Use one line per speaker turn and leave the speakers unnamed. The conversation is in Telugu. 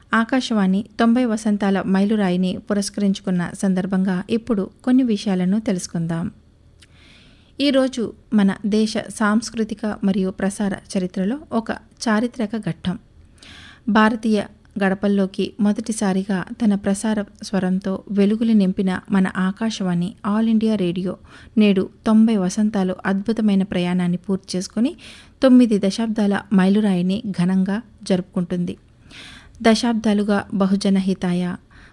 ఆకాశవాణి తొంభై వసంతాల మైలురాయిని పురస్కరించుకున్న సందర్భంగా ఇప్పుడు కొన్ని విషయాలను తెలుసుకుందాం ఈరోజు మన దేశ సాంస్కృతిక మరియు ప్రసార చరిత్రలో ఒక చారిత్రక ఘట్టం భారతీయ గడపల్లోకి మొదటిసారిగా తన ప్రసార స్వరంతో వెలుగులు నింపిన మన ఆకాశవాణి ఆల్ ఇండియా రేడియో నేడు తొంభై వసంతాలు అద్భుతమైన ప్రయాణాన్ని పూర్తి చేసుకుని తొమ్మిది దశాబ్దాల మైలురాయిని ఘనంగా జరుపుకుంటుంది దశాబ్దాలుగా బహుజన హితాయ